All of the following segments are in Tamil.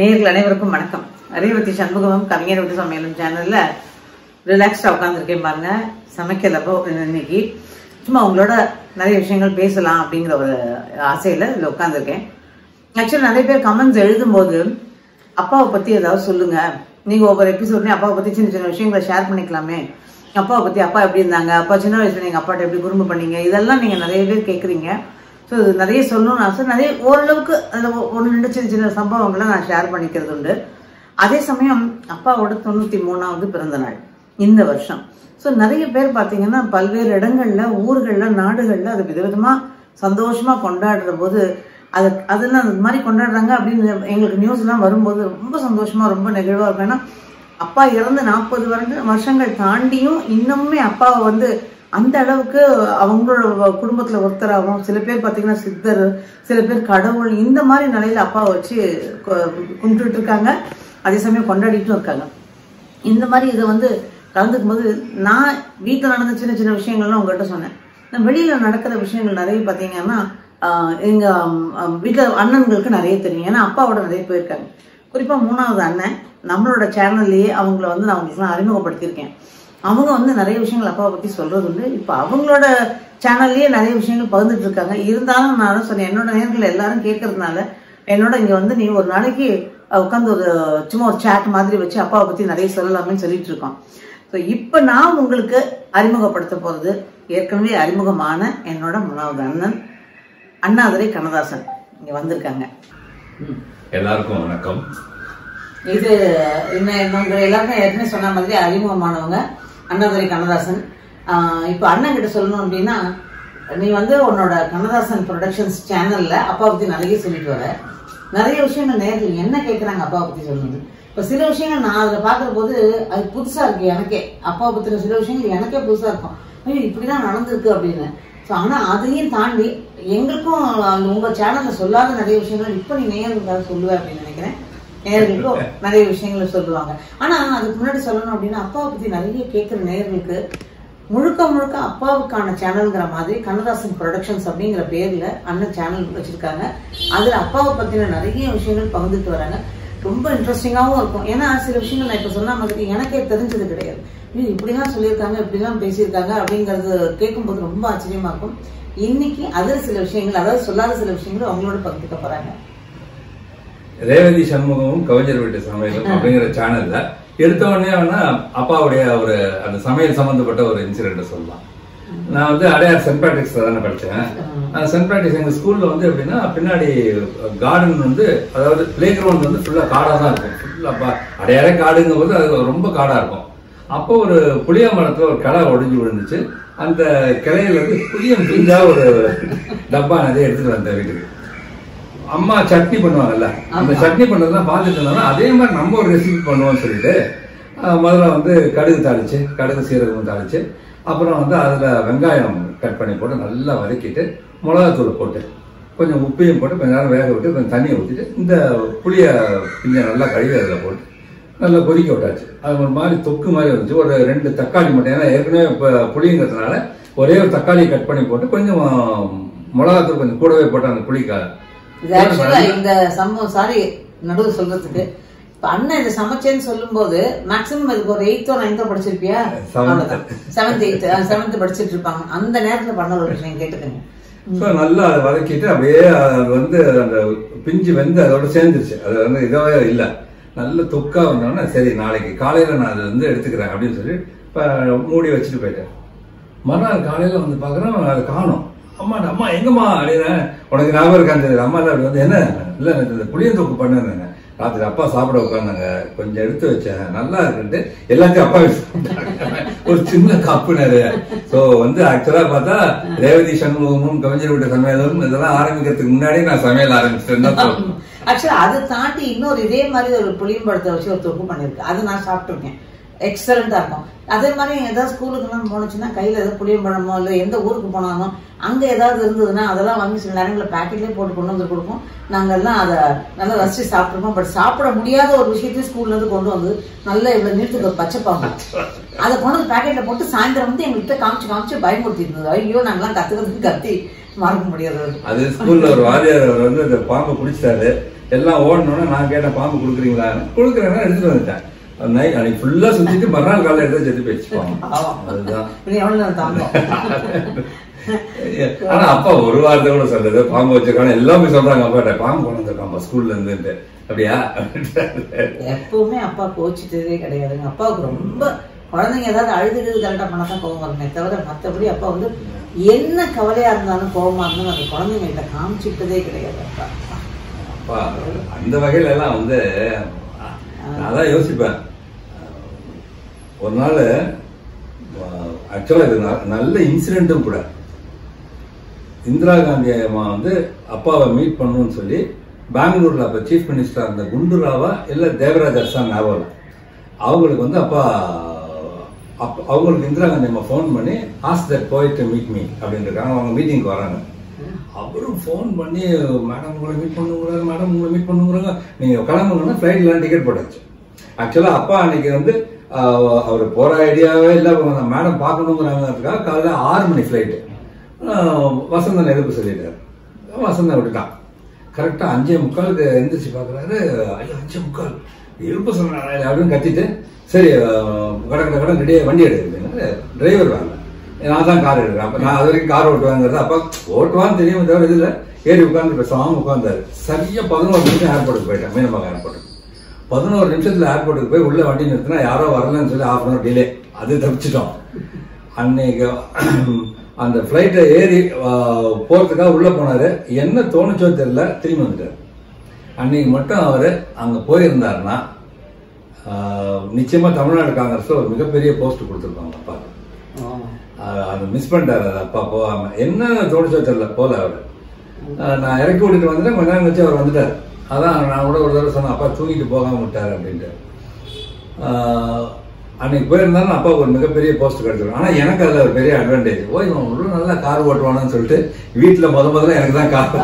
நேர்கள் அனைவருக்கும் வணக்கம் ரேவதி சண்முகமும் கவிஞர் விட்டு சமையலும் சேனல்ல ரிலாக்ஸ்டா உட்காந்துருக்கேன் பாருங்க சமைக்கலப்போ இன்னைக்கு சும்மா உங்களோட நிறைய விஷயங்கள் பேசலாம் அப்படிங்கிற ஒரு ஆசையில இதுல உட்காந்துருக்கேன் ஆக்சுவலி நிறைய பேர் கமெண்ட்ஸ் எழுதும்போது அப்பாவை பத்தி ஏதாவது சொல்லுங்க நீங்க ஒவ்வொரு எபிசோட்லயும் அப்பாவை பத்தி சின்ன சின்ன விஷயங்களை ஷேர் பண்ணிக்கலாமே அப்பாவை பத்தி அப்பா எப்படி இருந்தாங்க அப்பா சின்ன வயசுல நீங்க அப்பாட்ட எப்படி குறும்பு பண்ணீங்க இதெல்லாம் நீங்க நிறைய பேர் கேக்குறீங்க ஸோ இது நிறைய சொல்லணும்னு ஆசை நிறைய ஓரளவுக்கு அதில் ஒன்று ரெண்டு சின்ன சின்ன சம்பவங்களை நான் ஷேர் பண்ணிக்கிறது உண்டு அதே சமயம் அப்பாவோட தொண்ணூற்றி மூணாவது பிறந்த நாள் இந்த வருஷம் ஸோ நிறைய பேர் பார்த்தீங்கன்னா பல்வேறு இடங்கள்ல ஊர்கள்ல நாடுகள்ல அது விதவிதமாக சந்தோஷமா கொண்டாடுற போது அது அதெல்லாம் அந்த மாதிரி கொண்டாடுறாங்க அப்படின்னு எங்களுக்கு நியூஸ்லாம் வரும்போது ரொம்ப சந்தோஷமா ரொம்ப நெகிழ்வா இருக்கும் ஏன்னா அப்பா இறந்து நாற்பது வருட வருஷங்கள் தாண்டியும் இன்னுமே அப்பாவை வந்து அந்த அளவுக்கு அவங்களோட குடும்பத்துல ஒருத்தராகவும் சில பேர் பார்த்தீங்கன்னா சித்தர் சில பேர் கடவுள் இந்த மாதிரி நிலையில அப்பாவை வச்சு கு- கும்பிட்டுட்டு இருக்காங்க அதே சமயம் கொண்டாடிட்டும் இருக்காங்க இந்த மாதிரி இதை வந்து கலந்துக்கும் போது நான் வீட்டில் நடந்த சின்ன சின்ன விஷயங்கள்லாம் உங்கள்கிட்ட சொன்னேன் நான் வெளியில நடக்கிற விஷயங்கள் நிறைய பார்த்தீங்கன்னா ஆஹ் எங்க ஆஹ் வீட்டுல அண்ணன்களுக்கு நிறைய தெரியும் ஏன்னா அப்பாவோட நிறைய போயிருக்காங்க குறிப்பா மூணாவது அண்ணன் நம்மளோட சேனல்லையே அவங்கள வந்து நான் அவங்களுக்குலாம் அறிமுகப்படுத்தியிருக்கேன் அவங்க வந்து நிறைய விஷயங்கள் அப்பாவை பத்தி சொல்றது உண்டு இப்போ அவங்களோட சேனல்லயே நிறைய விஷயங்கள் பகிர்ந்துட்டு இருக்காங்க இருந்தாலும் நான் சொன்னேன் என்னோட நேர்கள் எல்லாரும் கேட்கறதுனால என்னோட இங்க வந்து நீ ஒரு நாளைக்கு உட்காந்து ஒரு சும்மா ஒரு சேட் மாதிரி வச்சு அப்பாவை பத்தி நிறைய சொல்லலாமேன்னு சொல்லிட்டு இருக்கோம் ஸோ இப்போ நான் உங்களுக்கு அறிமுகப்படுத்த போறது ஏற்கனவே அறிமுகமான என்னோட மூணாவது அண்ணன் அண்ணாதுரை கண்ணதாசன் இங்க வந்திருக்காங்க எல்லாருக்கும் வணக்கம் இது என்ன உங்க எல்லாருமே ஏற்கனவே சொன்ன மாதிரி அறிமுகமானவங்க அண்ணாதுரை கண்ணதாசன் ஆஹ் இப்போ அண்ணன் கிட்ட சொல்லணும் அப்படின்னா நீ வந்து உன்னோட கண்ணதாசன் ப்ரொடக்ஷன்ஸ் சேனல்ல அப்பா பத்தி நிறைய சொல்லிட்டு வர நிறைய விஷயங்கள் நேரில் என்ன கேட்கறாங்க அப்பாவை பத்தி சொல்லுங்க இப்ப சில விஷயங்கள் நான் அதுல பாக்குற போது அது புதுசா இருக்கு எனக்கே அப்பாவை பத்தின சில விஷயங்கள் எனக்கே புதுசா இருக்கும் ஐயோ இப்படிதான் நடந்திருக்கு அப்படின்னு ஸோ ஆனா அதையும் தாண்டி எங்களுக்கும் அந்த உங்க சேனல்ல சொல்லாத நிறைய விஷயங்கள் இப்ப நீ நேர்களுக்காக சொல்லுவ அப்படின்னு நினைக்கிறேன் நேயர்களுக்கும் நிறைய விஷயங்களை சொல்லுவாங்க ஆனா அதுக்கு முன்னாடி சொல்லணும் அப்படின்னா அப்பாவை பத்தி நிறைய கேட்கிற நேயர்களுக்கு முழுக்க முழுக்க அப்பாவுக்கான சேனல்ங்கிற மாதிரி கண்ணதாசன் ப்ரொடக்ஷன்ஸ் அப்படிங்கிற பேர்ல அண்ணன் சேனல் வச்சிருக்காங்க அதுல அப்பாவை பத்தின நிறைய விஷயங்கள் பகிர்ந்துட்டு வராங்க ரொம்ப இன்ட்ரெஸ்டிங்காவும் இருக்கும் ஏன்னா சில விஷயங்கள் நான் இப்ப சொன்ன மாதிரி எனக்கே தெரிஞ்சது கிடையாது ஐயோ, இப்படிலாம் சொல்லியிருக்காங்க இப்படிலாம் பேசியிருக்காங்க அப்படிங்கறது கேட்கும்போது ரொம்ப ஆச்சரியமா இருக்கும் இன்னைக்கு அதுல சில விஷயங்கள் அதாவது சொல்லாத சில விஷயங்கள் அவங்களோட பகிர்ந்துக்க போறாங்க ரேவதி சண்முகமும் கவிஞர் வீட்டு சமையலும் அப்படிங்கிற சேனல்ல எடுத்த உடனே வேணா அப்பாவுடைய ஒரு அந்த சமையல் சம்பந்தப்பட்ட ஒரு இன்சிடென்ட் சொல்லலாம் நான் வந்து அடையார் சென்ட் பேட்ரிக்ஸ்ல தானே படிச்சேன் நான் சென்ட் பேட்ரிக்ஸ் எங்க ஸ்கூல்ல வந்து எப்படின்னா பின்னாடி கார்டன் வந்து அதாவது பிளே கிரவுண்ட் வந்து ஃபுல்லா காடா தான் இருக்கும் ஃபுல்லா அடையாரே காடுங்கும் போது அது ரொம்ப காடா இருக்கும் அப்போ ஒரு புளிய மரத்துல ஒரு கிளை ஒடிஞ்சு விழுந்துச்சு அந்த கிளையில இருந்து புளியம் பிஞ்சா ஒரு டப்பா நிறைய எடுத்துட்டு வந்தேன் வீட்டுக்கு அம்மா சட்னி பண்ணுவாங்கல்ல அந்த சட்னி பண்றதெல்லாம் பார்த்துட்டு இருந்தாலும் அதே மாதிரி நம்ம ஒரு ரெசிபி பண்ணுவோம்னு சொல்லிட்டு அஹ், முதல்ல வந்து கடுகு தாளிச்சு கடுகு சீரகம் தாளிச்சு அப்புறம் வந்து அதுல வெங்காயம் கட் பண்ணி போட்டு நல்லா வதக்கிட்டு மிளகாத்தூள் போட்டு கொஞ்சம் உப்பையும் போட்டு கொஞ்ச நேரம் வேக விட்டு கொஞ்சம் தண்ணியை ஊற்றிட்டு இந்த புளிய பிஞ்சை நல்லா கழுவி அதில் போட்டு நல்லா கொதிக்க விட்டாச்சு அது ஒரு மாதிரி தொக்கு மாதிரி வந்துச்சு ஒரு ரெண்டு தக்காளி மட்டும் ஏன்னா ஏற்கனவே இப்போ புளிங்கிறதுனால ஒரே ஒரு தக்காளி கட் பண்ணி போட்டு கொஞ்சம் மிளகாத்தூள் கொஞ்சம் கூடவே போட்டு அந்த புளிக்காக இது ஆக்சுவலா இந்த சம்பவம் சாரி நடுவு சொல்றதுக்கு இப்ப அண்ணன் இதை சமைச்சேன்னு சொல்லும்போது மேக்ஸிமம் இதுக்கு ஒரு எயித்தோ நைன்த்தோ படிச்சிருப்பியா Seventh. செவன்த் எயித் செவன்த் படிச்சிட்டு இருப்பாங்க அந்த நேரத்துல பண்ண ஒரு விஷயம் கேட்டுக்கங்க ஸோ நல்லா அதை வதக்கிட்டு அப்படியே அது வந்து அந்த பிஞ்சு வெந்து அதோட சேர்ந்துருச்சு அது வந்து இதவே இல்லை நல்ல தொக்கா வந்தோடனே சரி நாளைக்கு காலையில நான் அதை வந்து எடுத்துக்கிறேன் அப்படின்னு சொல்லி இப்போ மூடி வச்சுட்டு போயிட்டேன் மறுநாள் காலையில வந்து பார்க்குறேன் அதை காணும் அம்மா அம்மா எங்கம்மா அப்படின்னு உனக்கு ஞாபகம் இருக்கான்னு தெரியல அம்மா அப்படி வந்து என்ன இல்லை எனக்கு இந்த புளியந்தொக்கு பண்ணுங்க ராத்திரி அப்பா சாப்பிட உட்காந்தாங்க கொஞ்சம் எடுத்து வச்சேன் நல்லா இருக்குன்ட்டு எல்லாத்தையும் அப்பா எடுத்து சாப்பிட்டாங்க. ஒரு சின்ன கப்பு நிறைய சோ வந்து ஆக்சுவலா பார்த்தா ரேவதி சண்முகமும் கவிஞர் விட்ட சமையலும் இதெல்லாம் ஆரம்பிக்கிறதுக்கு முன்னாடியே நான் சமையல் ஆரம்பிச்சிட்டேன்னு தான் சொல்லணும் ஆக்சுவலா அதை தாண்டி இன்னொரு இதே மாதிரி ஒரு புளியம்பழத்தை வச்சு ஒரு தொக்கு பண்ணிருக்கு அது நான் சாப்பிட்டுருக்கேன் எக்ஸலண்டா இருக்கும் அதே மாதிரி ஏதாவது ஸ்கூலுக்குலாம் போனுச்சுன்னா கையில ஏதாவது புளியம்பழமோ இல்லை எந்த ஊருக்கு போனாலும் அங்க ஏதாவது இருந்ததுன்னா அதெல்லாம் வாங்கி சில நேரங்களில் பேக்கெட்லேயே போட்டு கொண்டு வந்து கொடுப்போம் நாங்கெல்லாம் அதை நல்லா ரசிச்சு சாப்பிட்டுருப்போம் பட் சாப்பிட முடியாத ஒரு விஷயத்தையும் ஸ்கூல்ல இருந்து கொண்டு வந்து நல்ல இவ்வளவு நீட்டுக்கு ஒரு பச்சை பாம்பு அதை கொண்டு வந்து பேக்கெட்ல போட்டு சாயந்தரம் வந்து எங்கள்கிட்ட காமிச்சு காமிச்சு பயமுறுத்தி இருந்தது ஐயோ நாங்கெல்லாம் கத்துக்கிறதுக்கு கத்தி மறக்க முடியாது அது ஸ்கூல்ல ஒரு வாரியார் அவர் வந்து அந்த பாம்பை பிடிச்சிட்டாரு எல்லாம் ஓடணும்னா நான் கேட்டேன் பாம்பு கொடுக்குறீங்களா கொடுக்குறேன்னா எடுத்துட்டு வந்துட்டேன் நைட் அன்னைக்கு ஃபுல்லா சுத்திட்டு மறுநாள் காலையில எடுத்து செத்து போயிடுச்சு பாம்பு பாவம். அதுதான் இனி எவ்வளவு நேரம் தாங்கும் ஆனா அப்பா ஒரு வாரத்தை கூட சொல்றது பாம்பு வச்சிருக்காங்க எல்லாமே சொல்றாங்க அப்பாட்ட பாம்பு கொண்டு வந்திருக்காம்பா ஸ்கூல்ல இருந்து அப்படியா எப்பவுமே அப்பா கோச்சிட்டதே கிடையாதுங்க அப்பாவுக்கு ரொம்ப குழந்தைங்க ஏதாவது அழுது கரெக்டாக பண்ணா தான் கோவம் வருமே தவிர மற்றபடி அப்பா வந்து என்ன கவலையா இருந்தாலும் கோவமா இருந்தாலும் அந்த குழந்தைங்கள்ட்ட காமிச்சிட்டதே கிடையாது அப்பா அப்பா அந்த வகையில எல்லாம் வந்து நான் தான் யோசிப்பேன் ஒரு நாள் ஆக்சுவலா இது ந- நல்ல இன்சிடென்ட்டும் கூட இந்திரா காந்தி அம்மா வந்து அப்பாவை மீட் பண்ணணும்னு சொல்லி பெங்களூர்ல அப்ப சீஃப் மினிஸ்டர் அந்த குண்டுராவா இல்ல தேவராஜ் அரசாங்க ஞாபகம் இல்ல. அவங்களுக்கு வந்து அப்பா அப்ப- அவங்களுக்கு இந்திரா காந்தி அம்மா ஃபோன் பண்ணி ஆஸ் தட் போயிட்டு மீட் மீ அப்படின்னு இருக்காங்க அவங்க மீட்டிங்க்கு வராங்க அவரும் ஃபோன் பண்ணி மேடம் உங்களை மீட் பண்ணுங்கிறாரு மேடம் உங்களை மீட் பண்ணுங்கிறாங்க நீங்க கிளம்புங்கன்னா ஃப்ளைட்ல டிக்கெட் போட்டாச்சு ஆக்சுவலா அப்பா அன்னைக்கு வந்து ஆஹ், அவர் போற ஐடியாவே இல்ல மேடம் பார்க்கணுங்கிறாங்கிறதுக்காக காலையில ஆறு மணி ஃப்ளைட்டு வசந்தன் எதிர்ப்பு சொல்லிட்டாரு வசந்தன் விட்டுட்டான் கரெக்டா அஞ்சே முக்காலுக்கு எந்திரிச்சு பாக்குறாரு ஐயோ அஞ்சே முக்கால் இருப்பு சொன்னாரு அப்படின்னு கத்திட்டு சரி அஹ், கட கட கடன் ரெடியா வண்டி எடுக்குது டிரைவர் வாங்க நான் தான் கார் எடுக்கிறேன் அப்ப நான் அது வரைக்கும் கார் ஓட்டுவாங்கிறது அப்ப ஓட்டுவான்னு தெரியும் தவிர இதுல ஏறி உட்காந்து பேசாம உட்காந்தாரு சரியா பதினோரு நிமிஷம் ஏர்போர்ட்டுக்கு போயிட்டேன் மீனம்பாக்கம் ஏர்போர்ட்டுக்கு பதினோரு நிமிஷத்துல ஏர்போர்ட்டுக்கு போய் உள்ள வண்டி நிறுத்தினா யாரோ வரலன்னு சொல்லி ஹாஃப் அன் டிலே அது தப்பிச்சிட்டோம் அன்னைக்கு அந்த ஃப்ளைட்டை ஏறி ஆஹ், போறதுக்காக உள்ள போனாரு என்ன தோணுச்சோ தெரியல திரும்பி வந்துட்டாரு அன்னைக்கு மட்டும் அவரு அங்க போயிருந்தாருன்னா ஆஹ், நிச்சயமா தமிழ்நாடு காங்கிரஸ்ல ஒரு மிகப்பெரிய போஸ்ட் கொடுத்துருப்பாங்க அப்பா அது மிஸ் பண்ணிட்டாரு அது அப்பா போகாம என்ன தோணுச்சோ தெரியல போல அவரு ஆஹ், நான் இறக்கி விட்டுட்டு வந்துட்டேன் கொஞ்ச நேரம் கழிச்சு அவர் வந்துட்டாரு அதான் நான் கூட ஒரு தடவை சொன்னேன் அப்பா தூங்கிட்டு போகாம விட்டாரு அப்படின்ட்டு ஆஹ், அன்னைக்கு போயிருந்தாலும் அப்பாவுக்கு ஒரு மிகப்பெரிய போஸ்ட் கிடைச்சிடும் ஆனா எனக்கு அதுல ஒரு பெரிய அட்வான்டேஜ் ஓ இவன் உள்ள நல்லா கார் ஓட்டுவானான்னு சொல்லிட்டு வீட்டுல முத முதல்ல எனக்கு தான் கார்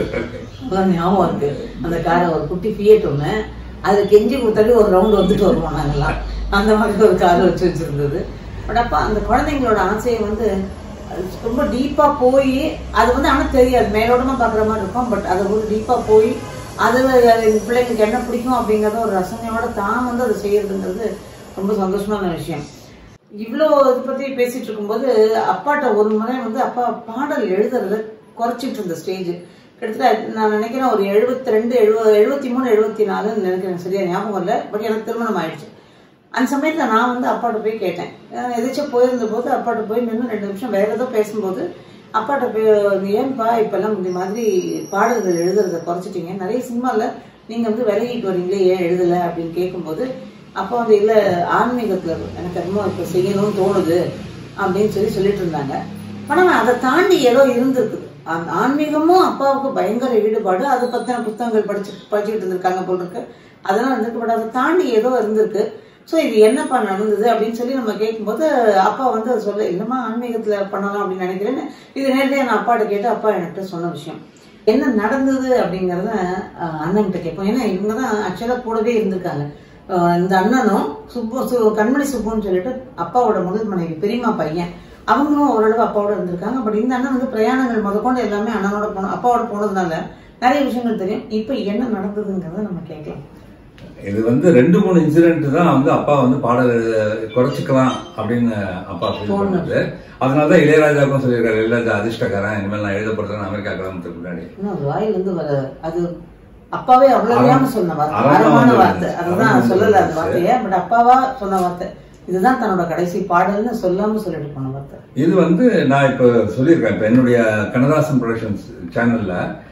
அதான் ஞாபகம் இருக்கு அந்த காரை ஒரு குட்டி ஃபியட் ஒண்ணு அது கெஞ்சி கொடுத்தாலே ஒரு ரவுண்ட் வந்துட்டு வருவோம் நாங்கெல்லாம் அந்த மாதிரி ஒரு கார் வச்சு வச்சிருந்தது பட் அப்பா அந்த குழந்தைங்களோட ஆசையை வந்து அது ரொம்ப டீப்பா போய் அது வந்து ஆனா தெரியாது மேலோட்டமா பாக்குற மாதிரி இருக்கும் பட் அது ஒரு டீப்பா போய் அதுல எங்க பிள்ளைங்களுக்கு என்ன பிடிக்கும் அப்படிங்கறத ஒரு ரசனையோட தான் வந்து அதை செய்யறதுங்கிறது ரொம்ப சந்தோஷமான விஷயம் இவ்வளோ இது பத்தி பேசிட்டு இருக்கும்போது அப்பாட்ட ஒரு முறை வந்து அப்பா பாடல் எழுதுறத குறைச்சிட்டு இருந்த ஸ்டேஜ் கிட்டத்தட்ட நான் நினைக்கிறேன் ஒரு எழுபத்தி ரெண்டு எழுபது எழுபத்தி மூணு எழுபத்தி நாலுன்னு நினைக்கிறேன் சரியா ஞாபகம் இல்லை பட் எனக்கு திருமணம் ஆயிடுச்சு அந்த சமயத்துல நான் வந்து அப்பாட்ட போய் கேட்டேன் அஹ் எதாச்சும் போயிருந்த போது அப்பாட்ட போய் நின்று ரெண்டு நிமிஷம் வேற ஏதோ பேசும்போது அப்பாட்ட போய் ஏன்பா இப்பெல்லாம் இந்த மாதிரி பாடல்கள் எழுதுறத குறைச்சிட்டீங்க நிறைய சினிமால நீங்க வந்து விலகிட்டு வரீங்களே ஏன் எழுதல அப்படின்னு கேட்கும்போது அப்பா வந்து இல்ல ஆன்மீகத்துல எனக்கு என்னமோ இப்ப செய்யணும்னு தோணுது அப்படின்னு சொல்லி சொல்லிட்டு இருந்தாங்க ஆனா நான் அதை தாண்டி ஏதோ இருந்திருக்குது அந்த ஆன்மீகமும் அப்பாவுக்கு பயங்கர ஈடுபாடு அதை பத்தின புத்தகங்கள் படிச்சு படிச்சுக்கிட்டு இருந்திருக்காங்க போல் இருக்கு அதெல்லாம் இருந்திருக்கு பட் அதை தாண்டி ஏதோ இருந்திருக்கு ஸோ இது என்னப்பா நடந்தது அப்படின்னு சொல்லி நம்ம கேட்கும்போது அப்பா வந்து அதை சொல்ல இல்லைம்மா ஆன்மீகத்துல பண்ணலாம் அப்படின்னு நினைக்கிறேன்னு இது நேரடியாக நான் அப்பாட்ட கேட்டு அப்பா என்கிட்ட சொன்ன விஷயம் என்ன நடந்தது அப்படிங்கறத அஹ், அண்ணன்கிட்ட கேட்போம் ஏன்னா இவங்க தான் ஆக்சுவலாக கூடவே இருந்திருக்காங்க அஹ், இந்த அண்ணனும் சுப்பு சு கண்மணி சுப்புன்னு சொல்லிட்டு அப்பாவோட முதல் மனைவி பெரியம்மா பையன் அவங்களும் ஓரளவு அப்பாவோட இருந்திருக்காங்க பட் இந்த அண்ணன் வந்து பிரயாணங்கள் முதற்கொண்டு எல்லாமே அண்ணனோட போன அப்பாவோட போனதுனால நிறைய விஷயங்கள் தெரியும் இப்போ என்ன நடந்ததுங்கிறத நம்ம கேட்கலாம் இது வந்து ரெண்டு மூணு இன்சிடென்ட் தான் வந்து அப்பா வந்து பாடல் எழுத- குறைச்சிக்கலாம் அப்படின்னு அப்பா ஃபீல் பண்ணது அதனாலதான் இளையராஜாவுக்கும் சொல்லியிருக்காரு இளையராஜா அதிர்ஷ்டக்காரன் இனிமேல் நான் எழுத போறேன் அமெரிக்கா கிளம்புறதுக்கு முன்னாடி இன்னும் அது வாயிலிருந்து வர அது அப்பாவே அவ்வளவு தெரியாம சொன்ன வார்த்தை அரண் அறமான வந்து வார்த்தை அதுதான் அரண் சொல்லல அந்த வந்து வார்த்தைய பட் அப்பாவா சொன்ன வார்த்தை இதுதான் தன்னோட கடைசி பாடல்னு சொல்லாம சொல்லிட்டு போன வார்த்தை இது வந்து நான் இப்ப சொல்லியிருக்கேன் இப்ப என்னுடைய கனதாசன் ப்ரொடக்ஷன்ஸ் சேனல்ல